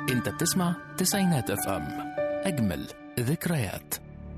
انت بتسمع تسعينات اف ام اجمل ذكريات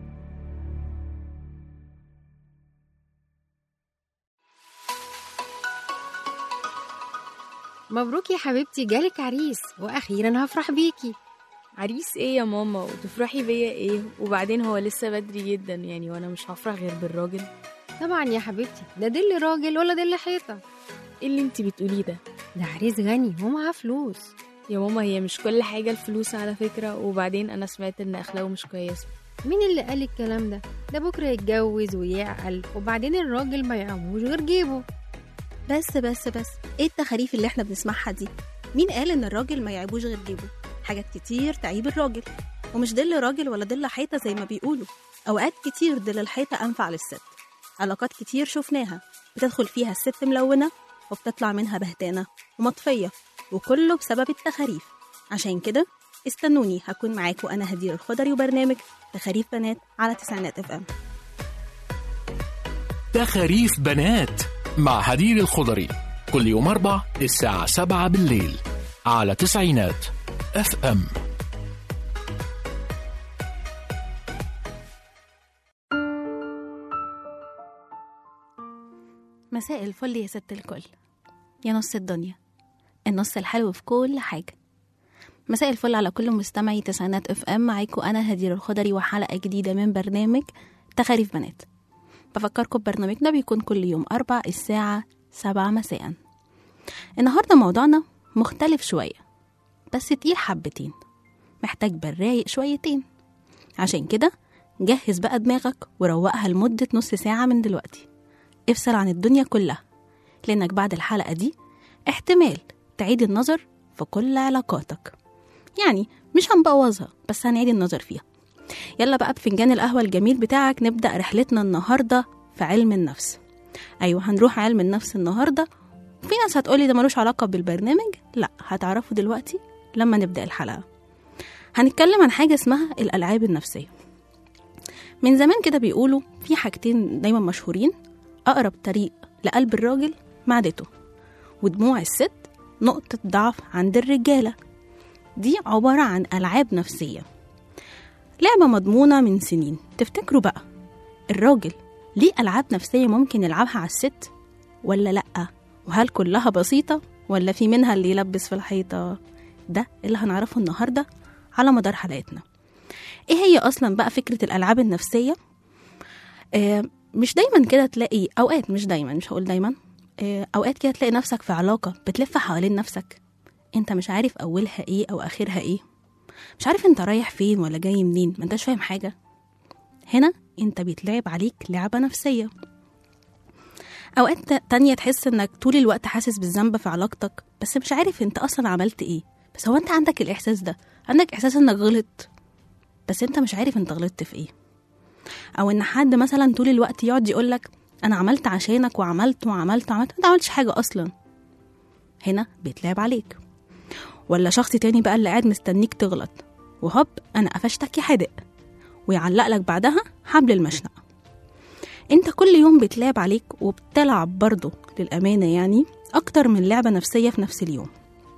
مبروك يا حبيبتي جالك عريس واخيرا هفرح بيكي عريس ايه يا ماما وتفرحي بيا ايه وبعدين هو لسه بدري جدا يعني وانا مش هفرح غير بالراجل طبعا يا حبيبتي لا دل راجل ولا دل حيطه ايه اللي انت بتقوليه ده ده عريس غني ومعاه فلوس يا ماما هي مش كل حاجة الفلوس على فكرة وبعدين انا سمعت ان اخلاقه مش كويسة مين اللي قال الكلام ده ده بكره يتجوز ويعقل وبعدين الراجل ما يعموش غير جيبه بس بس بس ايه التخاريف اللي احنا بنسمعها دي مين قال ان الراجل ما يعيبوش غير جيبه حاجات كتير تعيب الراجل ومش دل راجل ولا دل حيطه زي ما بيقولوا اوقات كتير دل الحيطه انفع للست علاقات كتير شفناها بتدخل فيها الست ملونه وبتطلع منها بهتانه ومطفيه وكله بسبب التخاريف عشان كده استنوني هكون معاكم انا هدير الخضري وبرنامج تخاريف بنات على تسعينات اف ام تخاريف بنات مع هدير الخضري كل يوم أربع الساعة سبعة بالليل على تسعينات اف ام مساء الفل يا ست الكل يا نص الدنيا النص الحلو في كل حاجة مساء الفل على كل مستمعي تسعينات اف ام معاكم انا هدير الخضري وحلقة جديدة من برنامج تخاريف بنات بفكركم ببرنامجنا بيكون كل يوم أربع الساعة سبعة مساء النهاردة موضوعنا مختلف شوية بس تقيل حبتين محتاج بالرايق شويتين عشان كده جهز بقى دماغك وروقها لمدة نص ساعة من دلوقتي افصل عن الدنيا كلها لأنك بعد الحلقة دي احتمال تعيد النظر في كل علاقاتك يعني مش هنبوظها بس هنعيد النظر فيها يلا بقى بفنجان القهوة الجميل بتاعك نبدأ رحلتنا النهاردة في علم النفس أيوة هنروح علم النفس النهاردة في ناس هتقولي ده ملوش علاقة بالبرنامج لا هتعرفوا دلوقتي لما نبدأ الحلقة هنتكلم عن حاجة اسمها الألعاب النفسية من زمان كده بيقولوا في حاجتين دايما مشهورين أقرب طريق لقلب الراجل معدته ودموع الست نقطة ضعف عند الرجالة دي عبارة عن ألعاب نفسية لعبة مضمونة من سنين تفتكروا بقى الراجل ليه ألعاب نفسية ممكن يلعبها على الست ولا لأ وهل كلها بسيطة ولا في منها اللي يلبس في الحيطة ده اللي هنعرفه النهاردة على مدار حلقتنا ايه هي اصلا بقى فكرة الألعاب النفسية آه مش دايما كده تلاقي اوقات مش دايما مش هقول دايما آه اوقات كده تلاقي نفسك في علاقة بتلف حوالين نفسك انت مش عارف اولها ايه او اخرها ايه مش عارف انت رايح فين ولا جاي منين ما انتش فاهم حاجة هنا انت بيتلعب عليك لعبة نفسية اوقات تانية تحس انك طول الوقت حاسس بالذنب في علاقتك بس مش عارف انت اصلا عملت ايه بس هو انت عندك الاحساس ده عندك احساس انك غلط بس انت مش عارف انت غلطت في ايه او ان حد مثلا طول الوقت يقعد يقولك انا عملت عشانك وعملت وعملت وعملت انت عملتش حاجة اصلا هنا بيتلعب عليك ولا شخص تاني بقى اللي قاعد مستنيك تغلط وهوب انا قفشتك يا حدق ويعلق لك بعدها حبل المشنقة انت كل يوم بتلعب عليك وبتلعب برضه للأمانة يعني أكتر من لعبة نفسية في نفس اليوم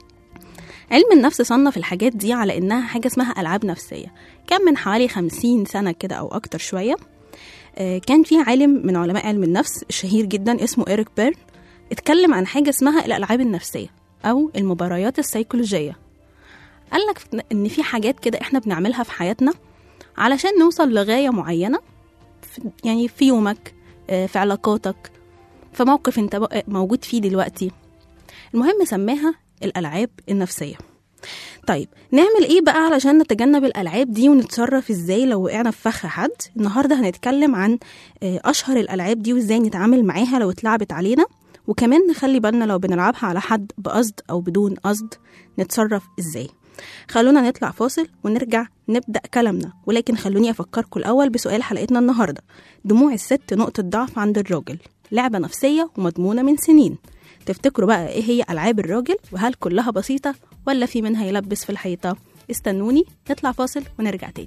علم النفس صنف الحاجات دي على إنها حاجة اسمها ألعاب نفسية كان من حوالي خمسين سنة كده أو أكتر شوية آه، كان في عالم من علماء علم النفس الشهير جدا اسمه إيريك بيرن اتكلم عن حاجة اسمها الألعاب النفسية أو المباريات السيكولوجية قال لك إن في حاجات كده إحنا بنعملها في حياتنا علشان نوصل لغاية معينة في يعني في يومك آه، في علاقاتك في موقف انت بق- موجود فيه دلوقتي المهم سماها الألعاب النفسية طيب نعمل ايه بقى علشان نتجنب الألعاب دي ونتصرف ازاي لو وقعنا في فخ حد النهاردة هنتكلم عن آه، أشهر الألعاب دي وازاي نتعامل معاها لو اتلعبت علينا وكمان نخلي بالنا لو بنلعبها على حد بقصد أو بدون قصد نتصرف ازاي خلونا نطلع فاصل ونرجع نبدأ كلامنا ولكن خلوني أفكركم الأول بسؤال حلقتنا النهاردة دموع الست نقطة ضعف عند الراجل لعبة نفسية ومضمونة من سنين تفتكروا بقى إيه هي ألعاب الراجل وهل كلها بسيطة ولا في منها يلبس في الحيطة استنوني نطلع فاصل ونرجع تاني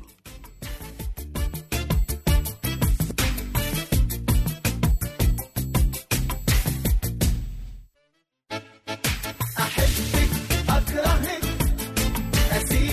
أحبك أكرهك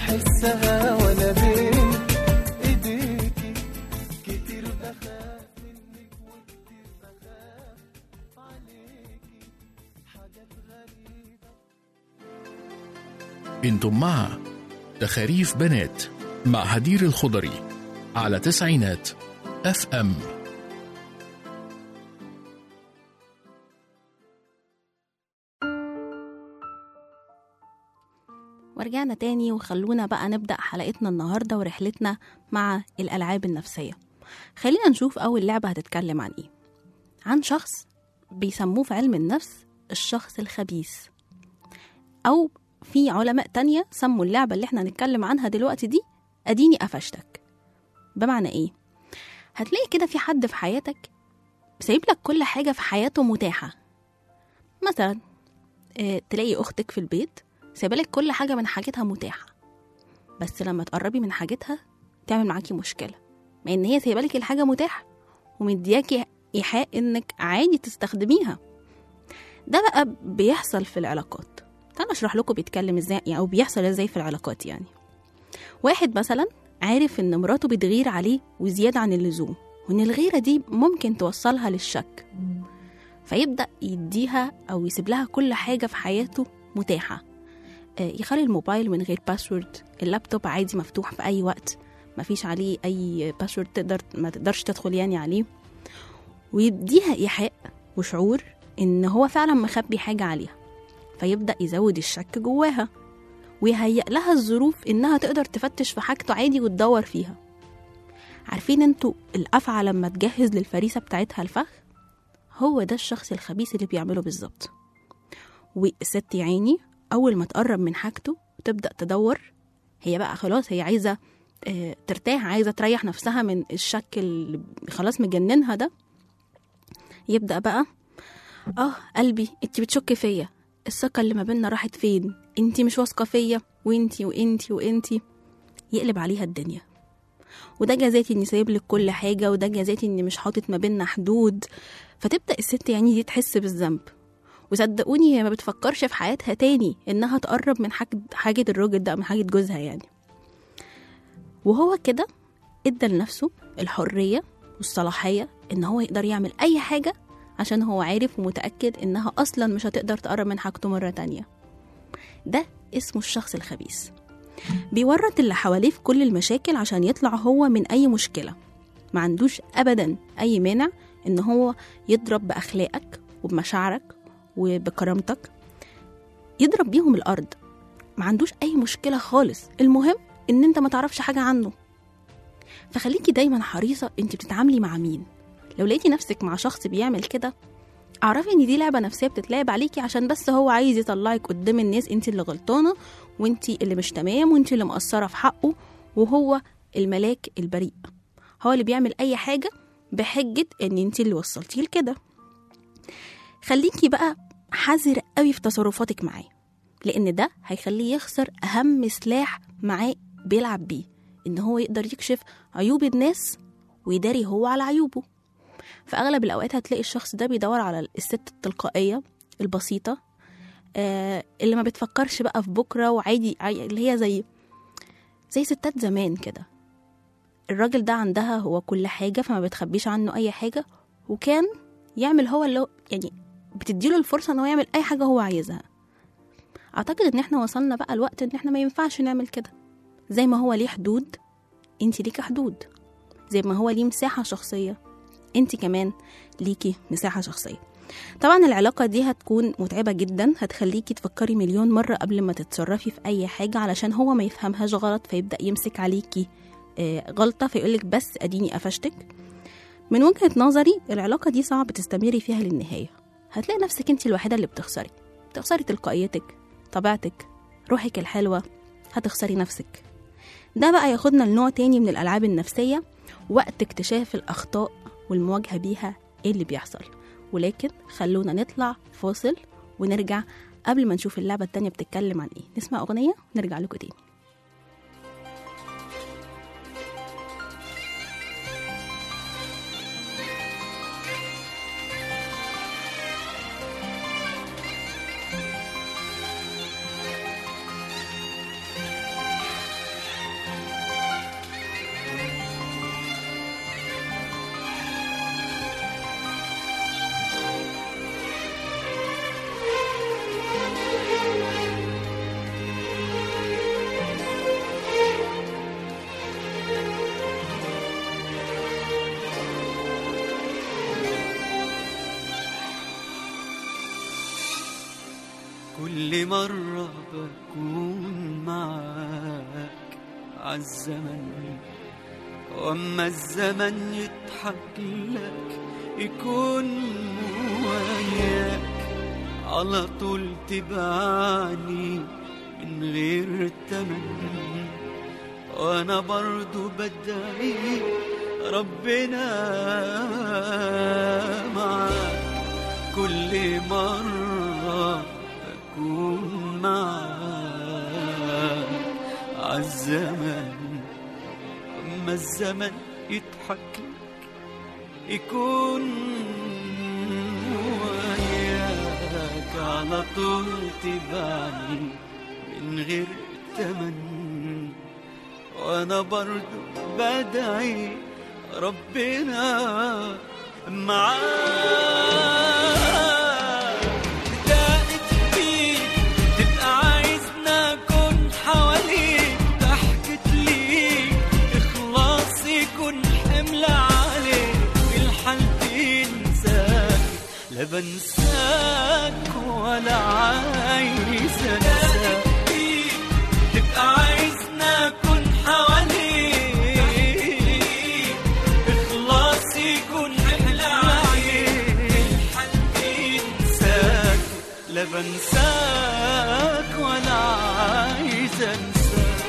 بحسها وانا بين ايديكي كتير بخاف منك وكتير بخاف عليكي حاجات غريبة انتم مع تخاريف بنات مع هدير الخضري على تسعينات اف ام ورجعنا تاني وخلونا بقى نبدأ حلقتنا النهاردة ورحلتنا مع الألعاب النفسية خلينا نشوف أول لعبة هتتكلم عن إيه عن شخص بيسموه في علم النفس الشخص الخبيث أو في علماء تانية سموا اللعبة اللي احنا هنتكلم عنها دلوقتي دي أديني قفشتك بمعنى إيه؟ هتلاقي كده في حد في حياتك سايب لك كل حاجة في حياته متاحة مثلا آه، تلاقي أختك في البيت سايبالك كل حاجة من حاجتها متاحة بس لما تقربي من حاجتها تعمل معاكي مشكلة مع إن هي سايبالك الحاجة متاحة ومدياكي إيحاء إنك عادي تستخدميها ده بقى بيحصل في العلاقات تعالى أشرح لكم بيتكلم إزاي يعني أو بيحصل إزاي في العلاقات يعني واحد مثلا عارف إن مراته بتغير عليه وزيادة عن اللزوم وإن الغيرة دي ممكن توصلها للشك فيبدأ يديها أو يسيب لها كل حاجة في حياته متاحة آه، يخلي الموبايل من غير باسورد اللابتوب عادي مفتوح في اي وقت مفيش عليه اي باسورد تقدر ما تقدرش تدخل يعني عليه ويديها ايحاء وشعور ان هو فعلا مخبي حاجه عليها فيبدا يزود الشك جواها ويهيئ لها الظروف انها تقدر تفتش في حاجته عادي وتدور فيها عارفين انتوا الافعى لما تجهز للفريسه بتاعتها الفخ هو ده الشخص الخبيث اللي بيعمله بالظبط والست يا عيني اول ما تقرب من حاجته تبدا تدور هي بقى خلاص هي عايزه آه، ترتاح عايزه تريح نفسها من الشك اللي خلاص مجننها ده يبدا بقى اه قلبي انت بتشك فيا الثقه اللي ما بينا راحت فين انت مش واثقه فيا وانتي وانتي وانتي يقلب عليها الدنيا وده جزاتي اني سايب لك كل حاجه وده جزاتي اني مش حاطط ما بينا حدود فتبدا الست يعني دي تحس بالذنب وصدقوني هي ما بتفكرش في حياتها تاني انها تقرب من حاجة, حاجة الراجل ده من حاجة جوزها يعني وهو كده ادى لنفسه الحرية والصلاحية ان هو يقدر يعمل اي حاجة عشان هو عارف ومتأكد انها اصلا مش هتقدر تقرب من حاجته مرة تانية ده اسمه الشخص الخبيث بيورط اللي حواليه في كل المشاكل عشان يطلع هو من اي مشكلة ما عندوش ابدا اي مانع ان هو يضرب باخلاقك وبمشاعرك وبكرامتك يضرب بيهم الارض ما عندوش اي مشكله خالص المهم ان انت ما تعرفش حاجه عنه فخليكي دايما حريصه انت بتتعاملي مع مين لو لقيتي نفسك مع شخص بيعمل كده اعرفي ان دي لعبه نفسيه بتتلعب عليكي عشان بس هو عايز يطلعك قدام الناس انت اللي غلطانه وانت اللي مش تمام وانت اللي مقصره في حقه وهو الملاك البريء هو اللي بيعمل اي حاجه بحجه ان انت اللي وصلتيه لكده خليكي بقى حذر قوي في تصرفاتك معاه لان ده هيخليه يخسر اهم سلاح معاه بيلعب بيه ان هو يقدر يكشف عيوب الناس ويداري هو على عيوبه في اغلب الاوقات هتلاقي الشخص ده بيدور على الست التلقائيه البسيطه آه اللي ما بتفكرش بقى في بكره وعادي عادي- اللي هي زي زي ستات زمان كده الراجل ده عندها هو كل حاجه فما بتخبيش عنه اي حاجه وكان يعمل هو اللي هو- يعني بتديله الفرصه ان هو يعمل اي حاجه هو عايزها اعتقد ان احنا وصلنا بقى الوقت ان احنا ما ينفعش نعمل كده زي ما هو ليه حدود انت ليكي حدود زي ما هو ليه مساحه شخصيه انت كمان ليكي مساحه شخصيه طبعا العلاقه دي هتكون متعبه جدا هتخليكي تفكري مليون مره قبل ما تتصرفي في اي حاجه علشان هو ما يفهمهاش غلط فيبدا يمسك عليكي آه، غلطه فيقولك بس اديني قفشتك من وجهه نظري العلاقه دي صعب تستمري فيها للنهايه هتلاقي نفسك انت الوحيده اللي بتخسري بتخسري تلقائيتك طبيعتك روحك الحلوه هتخسري نفسك ده بقى ياخدنا لنوع تاني من الالعاب النفسيه وقت اكتشاف الاخطاء والمواجهه بيها ايه اللي بيحصل ولكن خلونا نطلع فاصل ونرجع قبل ما نشوف اللعبه التانيه بتتكلم عن ايه نسمع اغنيه ونرجع لكم تاني كل مرة بكون معاك عالزمن وأما الزمن يضحك لك يكون وياك على طول تبعني من غير تمن وانا برضو بدعي ربنا معاك كل مرة أكون معاك عالزمن أما الزمن يضحك لك يكون وياك على طول تبعني من غير تمن وانا برضو بدعي ربنا معاك دقت فيك تبقى عايزنا اكون حواليك ضحكت ليك اخلاص يكون حمل عليك الحال تنساك لا بنساك ولا عايز انساك تبقى عايزنا اكون حواليك اخلاص يكون حمل عليك الحال تنساك لا بنساك ولا عايز انساك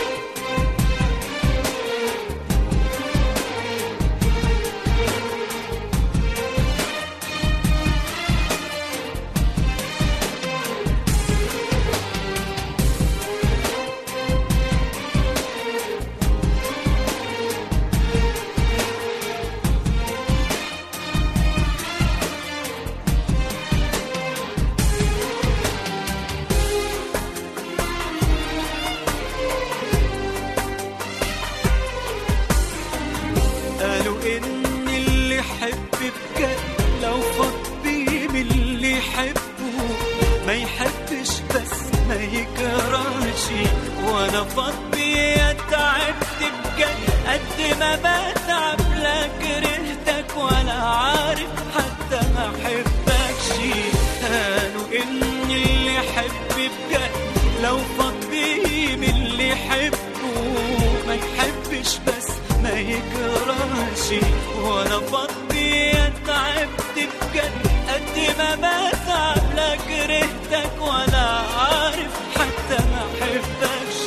قالوا ان اللي يحب بجد لو فض بيه من اللي يحبه ما يحبش بس ما يكرهش وانا فض بيه تعبت بجد قد ما بتعب لا كرهتك ولا عارف حتى ما احبكش قالوا ان اللي يحب بجد لو فض بيه من اللي يحبه ما يحبش بس ما يكرهش وانا فضي تعبت بجد قد ما بتعب لا كرهتك ولا عارف حتى ما احبكش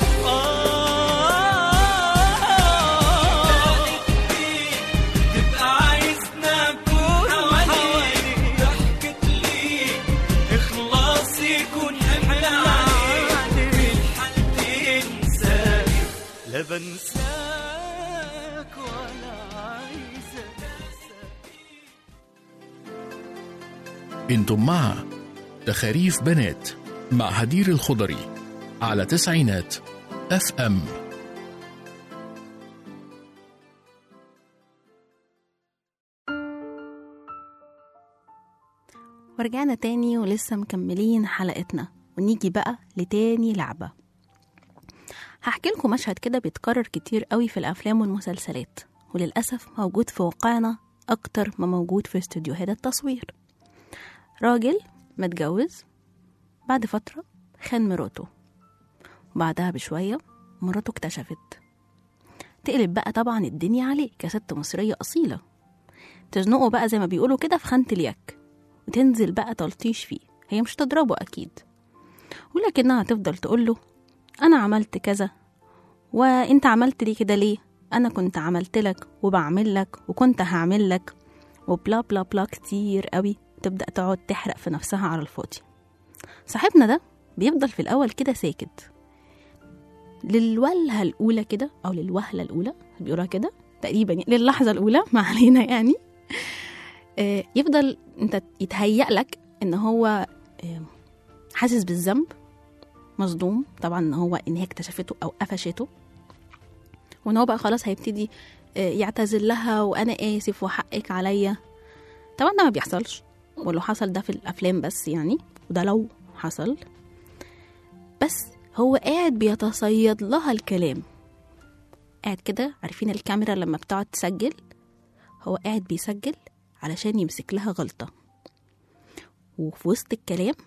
تبقى عايزنا اكون حواليك ضحكت ليك اخلاص يكون حمل عليك الحال تنساك لا بنساك ولا عايز انساك انتم مع تخاريف بنات مع هدير الخضري على تسعينات اف ام ورجعنا تاني ولسه مكملين حلقتنا ونيجي بقى لتاني لعبة هحكي لكم مشهد كده بيتكرر كتير قوي في الأفلام والمسلسلات وللأسف موجود في واقعنا أكتر ما موجود في استوديوهات التصوير راجل متجوز بعد فترة خان مراته وبعدها بشوية مراته اكتشفت تقلب بقى طبعا الدنيا عليه كست مصرية أصيلة تزنقه بقى زي ما بيقولوا كده في خانة اليك وتنزل بقى تلطيش فيه هي مش تضربه أكيد ولكنها هتفضل تقوله أنا عملت كذا وأنت عملت لي كده ليه أنا كنت عملت لك وبعمل لك وكنت هعمل لك وبلا بلا بلا كتير قوي تبدأ تقعد تحرق في نفسها على الفاضي صاحبنا ده بيفضل في الأول كده ساكت للولهة الأولى كده أو للوهلة الأولى بيقولها كده تقريبا يعني للحظة الأولى ما علينا يعني آه، يفضل انت يتهيأ لك ان هو آه، حاسس بالذنب مصدوم طبعا ان هو ان هي اكتشفته او قفشته وان هو بقى خلاص هيبتدي آه، يعتذر لها وانا اسف وحقك عليا طبعا ده ما بيحصلش ولو حصل ده في الافلام بس يعني وده لو حصل بس هو قاعد بيتصيد لها الكلام قاعد كده عارفين الكاميرا لما بتقعد تسجل هو قاعد بيسجل علشان يمسك لها غلطة وفي وسط الكلام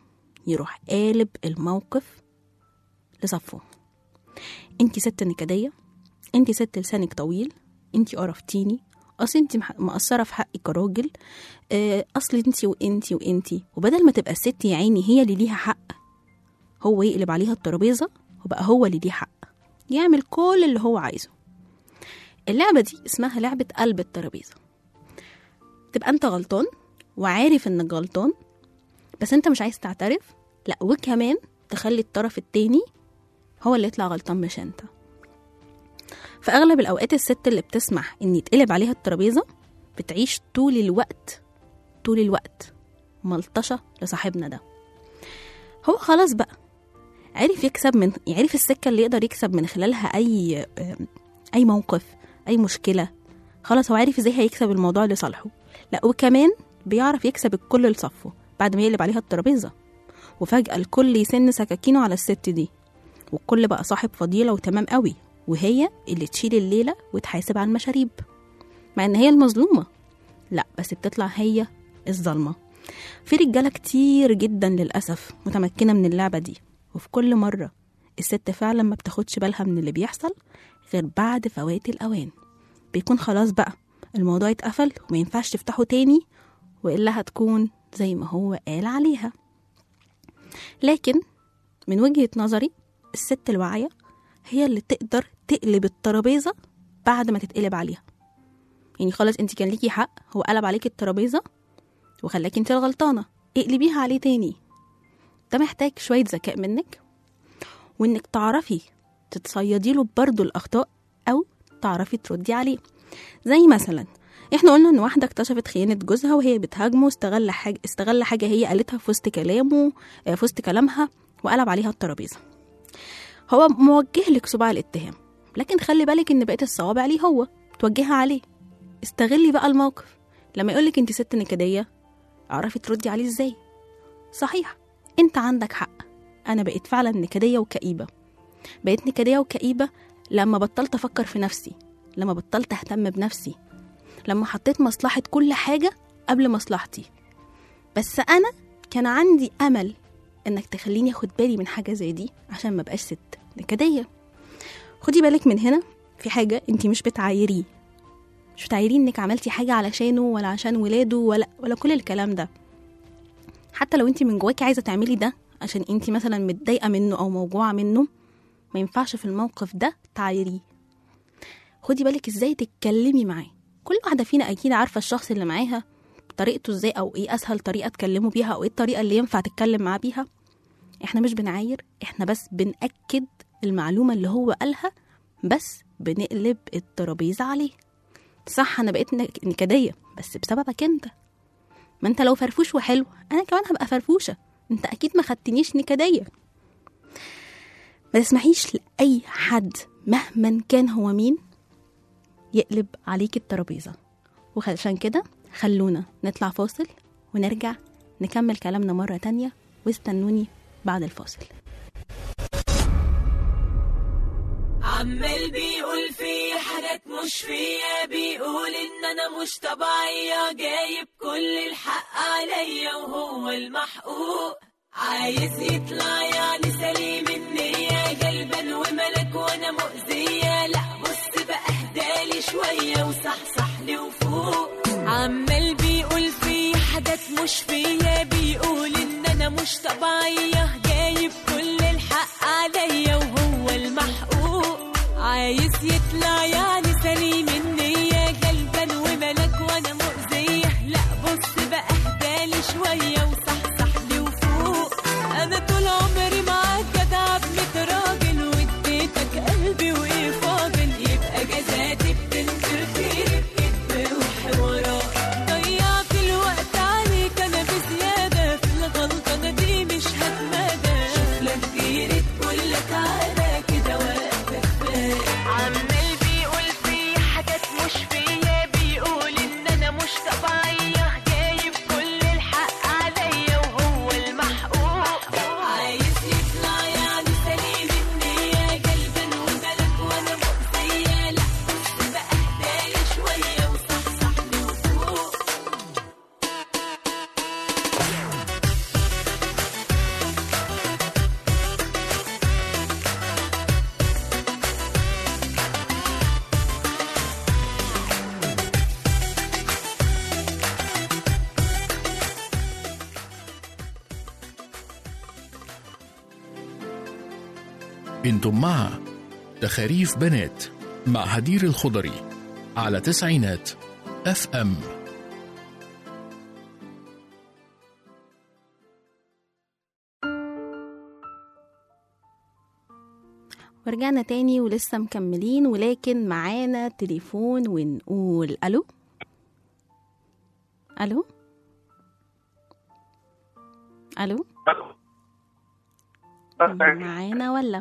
يروح قالب الموقف لصفه انتي ست نكدية انتي ست لسانك طويل انتي قرفتيني اصل انتي مح- مقصرة في حقي كراجل آه، اصل انتي وانتي وانتي وبدل ما تبقى الست يا عيني هي اللي ليها حق هو يقلب عليها الترابيزة وبقى هو اللي ليه حق يعمل كل اللي هو عايزه اللعبة دي اسمها لعبة قلب الترابيزة تبقى انت غلطان وعارف انك غلطان بس انت مش عايز تعترف لا وكمان تخلي الطرف التاني هو اللي يطلع غلطان مش انت في اغلب الاوقات الست اللي بتسمح ان يتقلب عليها الترابيزه بتعيش طول الوقت طول الوقت ملطشه لصاحبنا ده هو خلاص بقى عرف يكسب من عرف السكه اللي يقدر يكسب من خلالها اي اي موقف اي مشكله خلاص هو عارف ازاي هيكسب الموضوع لصالحه لا وكمان بيعرف يكسب الكل لصفه بعد ما يقلب عليها الترابيزه وفجأة الكل يسن سكاكينه على الست دي والكل بقى صاحب فضيلة وتمام قوي وهي اللي تشيل الليلة وتحاسب على المشاريب مع ان هي المظلومة لا بس بتطلع هي الظالمة في رجالة كتير جدا للأسف متمكنة من اللعبة دي وفي كل مرة الست فعلا ما بتاخدش بالها من اللي بيحصل غير بعد فوات الأوان بيكون خلاص بقى الموضوع اتقفل وما ينفعش تفتحه تاني وإلا هتكون زي ما هو قال عليها لكن من وجهة نظري الست الواعية هي اللي تقدر تقلب الترابيزة بعد ما تتقلب عليها يعني خلاص انت كان ليكي حق هو قلب عليكي الترابيزة وخلاكي انت الغلطانة اقلبيها عليه تاني ده محتاج شوية ذكاء منك وانك تعرفي تتصيدي له برضه الأخطاء أو تعرفي تردي عليه زي مثلا احنا قلنا ان واحده اكتشفت خيانه جوزها وهي بتهاجمه استغل حاجه استغل حاجه هي قالتها في وسط كلامه آه، في وسط كلامها وقلب عليها الترابيزه هو موجه لك صباع الاتهام لكن خلي بالك ان بقيه الصوابع ليه هو توجهها عليه استغلي بقى الموقف لما يقولك انت ست نكديه اعرفي تردي عليه ازاي صحيح انت عندك حق انا بقيت فعلا نكديه وكئيبه بقيت نكديه وكئيبه لما بطلت افكر في نفسي لما بطلت اهتم بنفسي لما حطيت مصلحة كل حاجة قبل مصلحتي بس أنا كان عندي أمل إنك تخليني أخد بالي من حاجة زي دي عشان ما بقاش ست نكدية خدي بالك من هنا في حاجة انت مش بتعايريه مش بتعايريه انك عملتي حاجة علشانه ولا عشان ولاده ولا ولا كل الكلام ده حتى لو انت من جواكي عايزة تعملي ده عشان انت مثلا متضايقة منه أو موجوعة منه ما ينفعش في الموقف ده تعايريه خدي بالك ازاي تتكلمي معاه كل واحدة فينا أكيد عارفة الشخص اللي معاها طريقته ازاي أو ايه أسهل طريقة تكلموا بيها أو ايه الطريقة اللي ينفع تتكلم معاه بيها احنا مش بنعاير احنا بس بنأكد المعلومة اللي هو قالها بس بنقلب الترابيزة عليه صح أنا بقيت نك- نكدية بس بسببك أنت ما أنت لو فرفوش وحلو أنا كمان هبقى فرفوشة أنت أكيد ما خدتنيش نكدية ما تسمحيش لأي حد مهما كان هو مين يقلب عليك الترابيزة وعشان كده خلونا نطلع فاصل ونرجع نكمل كلامنا مرة تانية واستنوني بعد الفاصل عمال بيقول في حاجات مش فيا بيقول ان انا مش طبيعية جايب كل الحق عليا وهو المحقوق عايز يطلع يعني سليم النية غلبان وملك وانا مؤذية لا بص بقى اهدالي شوية وصحصح لي وفوق عمال بيقول في حاجات مش فيا بيقول ان انا مش طبيعية جايب كل الحق عليا وهو المحقوق عايز يطلع يعني سليم النية غلبان وملك وانا مؤذية لا بص بقى اهدالي شوية وصحصح لي وفوق انا طول عمري معاك جدع ابنة راجل واديتك قلبي وايه فاضل يبقى جزاتي بتنكر خيري بكدب وحوارات ضيعت الوقت عليك انا بزيادة في الغلطة انا دي مش هتمادى شوف لك غيري تقول لك على كده واقفة كفاية عمال بيقول في حاجات انتم مع تخاريف بنات مع هدير الخضري على تسعينات اف ام ورجعنا تاني ولسه مكملين ولكن معانا تليفون ونقول الو الو الو معانا ولا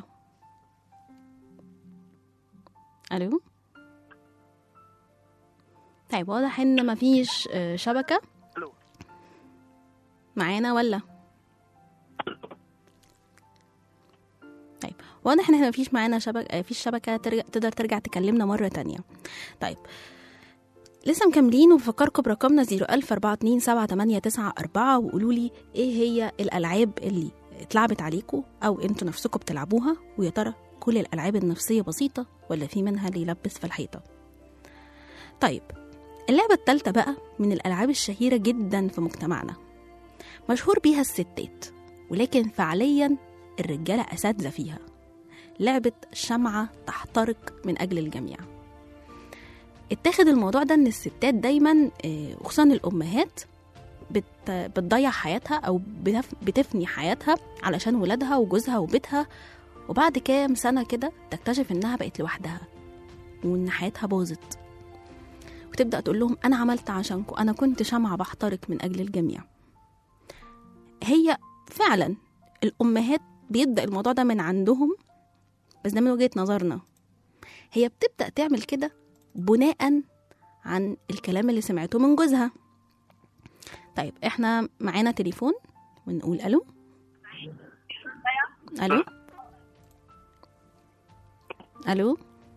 الو طيب واضح ان مفيش آه، شبكة ألو. معانا ولا طيب واضح ان احنا مفيش معانا شبكة مفيش شبكة ترجع تقدر ترجع تكلمنا مرة تانية طيب لسه مكملين وبفكركم برقمنا 004278994 وقولوا لي ايه هي الالعاب اللي اتلعبت عليكم او انتوا نفسكم بتلعبوها ويا ترى كل الالعاب النفسيه بسيطه ولا في منها اللي يلبس في الحيطه طيب اللعبه الثالثه بقى من الالعاب الشهيره جدا في مجتمعنا مشهور بيها الستات ولكن فعليا الرجاله اساتذه فيها لعبه شمعه تحترق من اجل الجميع اتاخد الموضوع ده ان الستات دايما آه، وخصوصا الامهات بت بتضيع حياتها او بتف- بتفني حياتها علشان ولادها وجوزها وبيتها وبعد كام سنه كده تكتشف انها بقت لوحدها وان حياتها باظت وتبدا تقول لهم انا عملت عشانكم انا كنت شمعه بحترق من اجل الجميع هي فعلا الامهات بيبدا الموضوع ده من عندهم بس ده من وجهه نظرنا هي بتبدا تعمل كده بناء عن الكلام اللي سمعته من جوزها طيب احنا معانا تليفون ونقول الو الو الو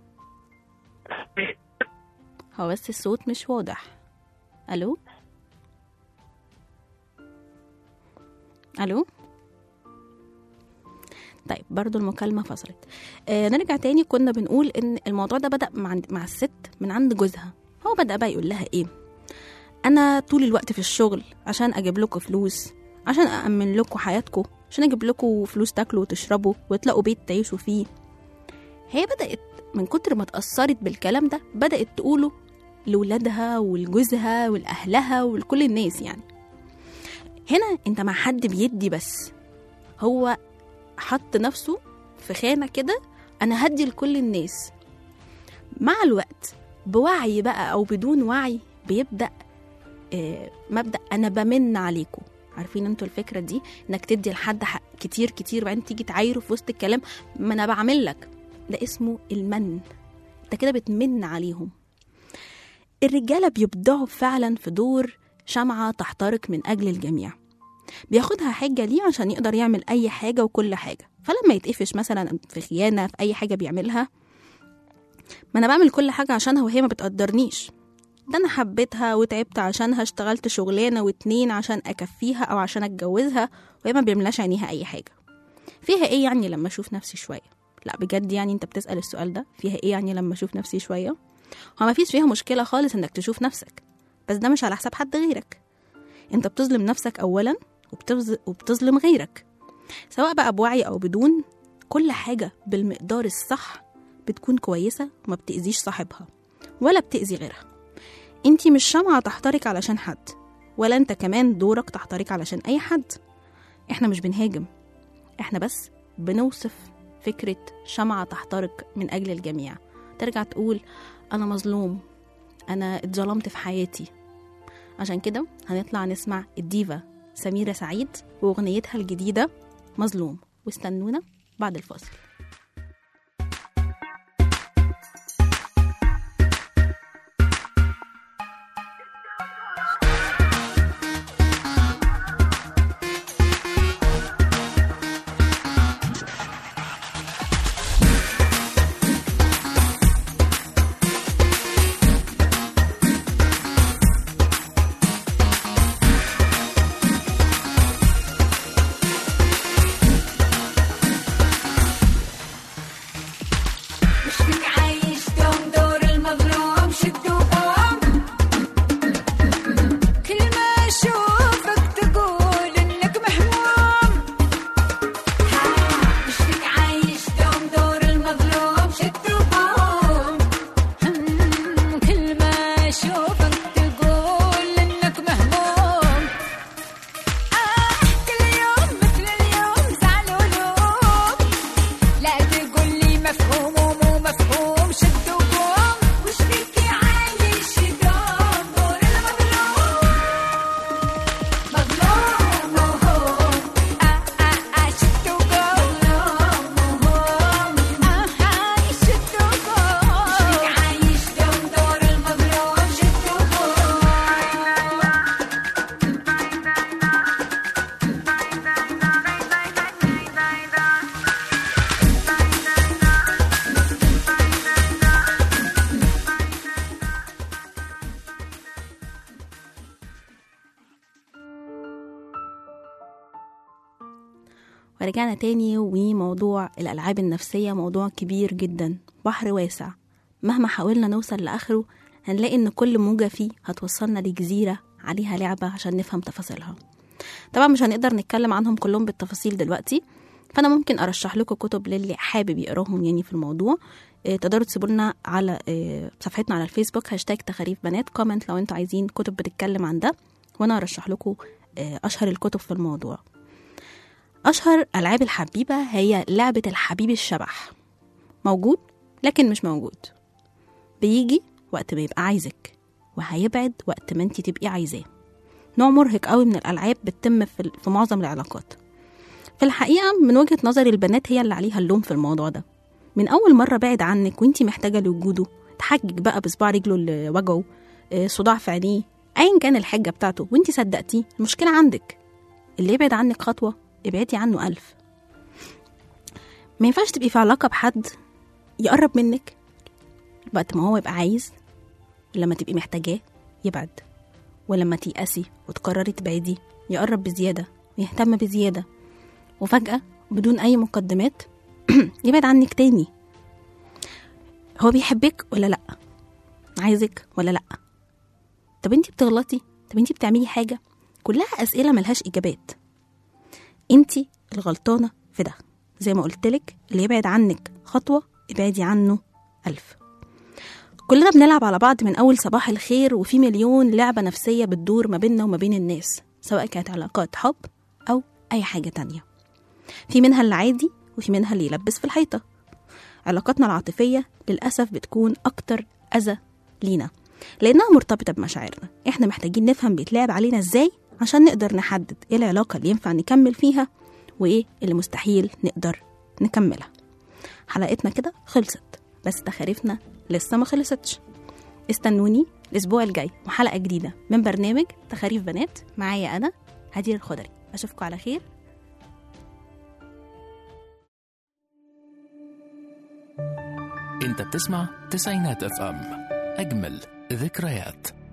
هو بس الصوت مش واضح الو الو طيب برضو المكالمة فصلت آه نرجع تاني كنا بنقول ان الموضوع ده بدأ مع, مع الست من عند جوزها هو بدأ بقى يقول لها ايه انا طول الوقت في الشغل عشان اجيب لكم فلوس عشان أأمن لكم حياتكم عشان اجيب لكم فلوس تاكلوا وتشربوا وتلاقوا بيت تعيشوا فيه هي بدأت من كتر ما اتأثرت بالكلام ده بدأت تقوله لولادها ولجوزها ولأهلها ولكل الناس يعني هنا انت مع حد بيدي بس هو حط نفسه في خانة كده أنا هدي لكل الناس مع الوقت بوعي بقى أو بدون وعي بيبدأ آه، مبدأ أنا بمن عليكم عارفين انتوا الفكرة دي انك تدي لحد حق كتير كتير وبعدين تيجي تعايره في وسط الكلام ما انا بعمل لك ده اسمه المن انت كده بتمن عليهم الرجالة بيبدعوا فعلا في دور شمعة تحترق من أجل الجميع بياخدها حجة ليه عشان يقدر يعمل أي حاجة وكل حاجة فلما يتقفش مثلا في خيانة في أي حاجة بيعملها ما أنا بعمل كل حاجة عشانها وهي ما بتقدرنيش ده أنا حبيتها وتعبت عشانها اشتغلت شغلانة واتنين عشان أكفيها أو عشان أتجوزها وهي ما بيملاش عينيها أي حاجة فيها إيه يعني لما أشوف نفسي شوية لا بجد يعني أنت بتسأل السؤال ده فيها إيه يعني لما أشوف نفسي شوية هو ما فيش فيها مشكلة خالص إنك تشوف نفسك بس ده مش على حساب حد غيرك أنت بتظلم نفسك أولا وبتبز... وبتظلم غيرك سواء بقى بوعي أو بدون كل حاجة بالمقدار الصح بتكون كويسة وما بتأذيش صاحبها ولا بتأذي غيرها انتي مش شمعة تحترق علشان حد ولا انت كمان دورك تحترق علشان أي حد احنا مش بنهاجم احنا بس بنوصف فكرة شمعة تحترق من أجل الجميع ترجع تقول أنا مظلوم أنا اتظلمت في حياتي عشان كده هنطلع نسمع الديفا سميرة سعيد وأغنيتها الجديدة مظلوم واستنونا بعد الفاصل فرجعنا تاني وموضوع الألعاب النفسية موضوع كبير جدا بحر واسع مهما حاولنا نوصل لآخره هنلاقي إن كل موجة فيه هتوصلنا لجزيرة عليها لعبة عشان نفهم تفاصيلها طبعا مش هنقدر نتكلم عنهم كلهم بالتفاصيل دلوقتي فأنا ممكن أرشح لكم كتب للي حابب يقراهم يعني في الموضوع إيه، تقدروا تسيبوا لنا على إيه، صفحتنا على الفيسبوك هاشتاج تخاريف بنات كومنت لو انتوا عايزين كتب بتتكلم عن ده وانا ارشح لكم إيه، اشهر الكتب في الموضوع اشهر العاب الحبيبه هي لعبه الحبيب الشبح موجود لكن مش موجود بيجي وقت ما يبقى عايزك وهيبعد وقت ما انت تبقي عايزاه نوع مرهق قوي من الالعاب بتتم في, في معظم العلاقات في الحقيقه من وجهه نظري البنات هي اللي عليها اللوم في الموضوع ده من اول مره بعد عنك وانت محتاجه لوجوده تحجج بقى بصباع رجله اللي وجعه آه، صداع في عينيه ايا كان الحجه بتاعته وانت صدقتيه المشكله عندك اللي يبعد عنك خطوه ابعدي عنه ألف ما ينفعش تبقي في علاقة بحد يقرب منك وقت ما هو يبقى عايز ولما تبقي محتاجاه يبعد ولما تيأسي وتقرري تبعدي يقرب بزيادة ويهتم بزيادة وفجأة بدون أي مقدمات يبعد عنك تاني هو بيحبك ولا لأ عايزك ولا لأ طب انتي بتغلطي طب انتي بتعملي حاجة كلها أسئلة ملهاش إجابات انتي الغلطانة في ده زي ما قلتلك اللي يبعد عنك خطوة ابعدي عنه ألف كلنا بنلعب على بعض من أول صباح الخير وفي مليون لعبة نفسية بتدور ما بيننا وما بين الناس سواء كانت علاقات حب أو أي حاجة تانية في منها اللي عادي وفي منها اللي يلبس في الحيطة علاقاتنا العاطفية للأسف بتكون أكتر أذى لينا لأنها مرتبطة بمشاعرنا إحنا محتاجين نفهم بيتلعب علينا إزاي عشان نقدر نحدد إيه العلاقة اللي ينفع نكمل فيها وإيه اللي مستحيل نقدر نكملها حلقتنا كده خلصت بس تخاريفنا لسه ما خلصتش استنوني الأسبوع الجاي وحلقة جديدة من برنامج تخاريف بنات معايا أنا هدير الخضري أشوفكم على خير انت بتسمع تسعينات اف ام اجمل ذكريات